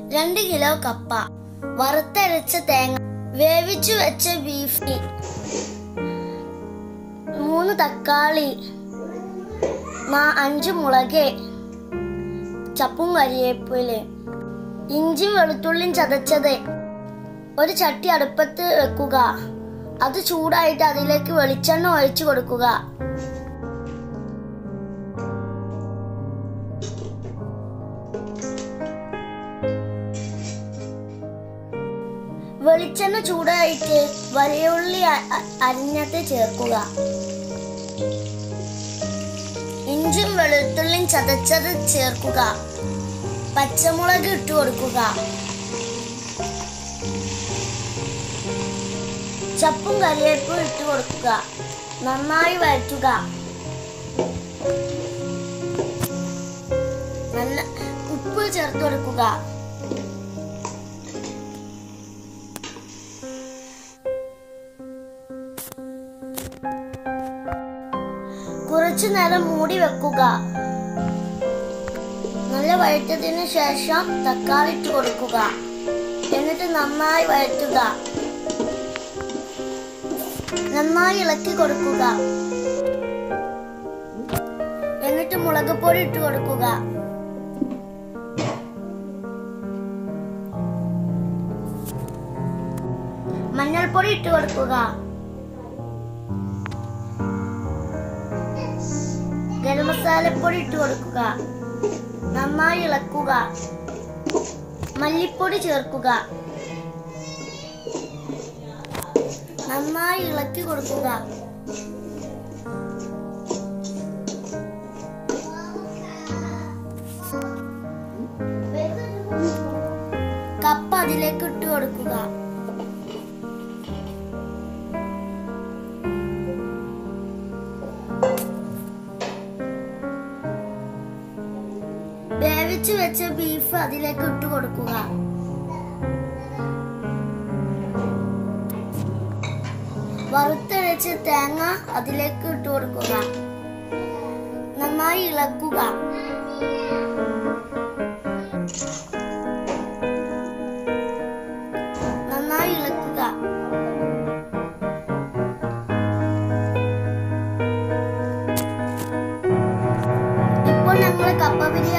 രണ്ട് കിലോ കപ്പ വറുത്തരച്ച തേങ്ങ വേവിച്ചു വെച്ച ബീഫ് മൂന്ന് തക്കാളി നാ- അഞ്ച് മുളക് ചപ്പും കരിയേപ്പില് ഇഞ്ചിയും വെളുത്തുള്ളിയും ചതച്ചത് ഒരു ചട്ടി അടുപ്പത്ത് വെക്കുക അത് ചൂടായിട്ട് അതിലേക്ക് വെളിച്ചെണ്ണ ഒഴിച്ചു കൊടുക്കുക വെളിച്ചെണ്ണ ചൂടായിട്ട് വലിയുള്ളി അ- അ- അരിഞ്ഞത് ചേർക്കുക ഇഞ്ചും വെളുത്തുള്ളിയും ചതച്ചത് ചേർക്കുക പച്ചമുളക് ഇട്ട് കൊടുക്കുക ചപ്പും കറിവേപ്പും ഇട്ട് കൊടുക്കുക നന്നായി വഴറ്റുക നല്ല ഉപ്പ് ചേർത്ത് കൊടുക്കുക കുറച്ചു നേരം മൂടി വെക്കുക നല്ല വഴറ്റതിന് ശേഷം തക്കാളി ഇട്ട് കൊടുക്കുക എന്നിട്ട് നന്നായി വഴറ്റുക നന്നായി ഇളക്കി കൊടുക്കുക എന്നിട്ട് മുളക് പൊടി ഇട്ട് കൊടുക്കുക മഞ്ഞൾപ്പൊടി ഇട്ട് കൊടുക്കുക ഗരം മസാലപ്പൊടി ഇട്ട് കൊടുക്കുക നന്നായി ഇളക്കുക മല്ലിപ്പൊടി ചേർക്കുക നന്നായി ഇളക്കി കൊടുക്കുക കപ്പ അതിലേക്ക് ഇട്ട് കൊടുക്കുക വേവിച്ച് വെച്ച ബീഫ് അതിലേക്ക് ഇട്ട് കൊടുക്കുക വറുത്തരച്ച തേങ്ങ അതിലേക്ക് ഇട്ട് കൊടുക്കുക നന്നായി ഇളക്കുക നന്നായി ഇളക്കുക ഇപ്പോൾ ഞങ്ങൾ കപ്പ ബിരിയാണി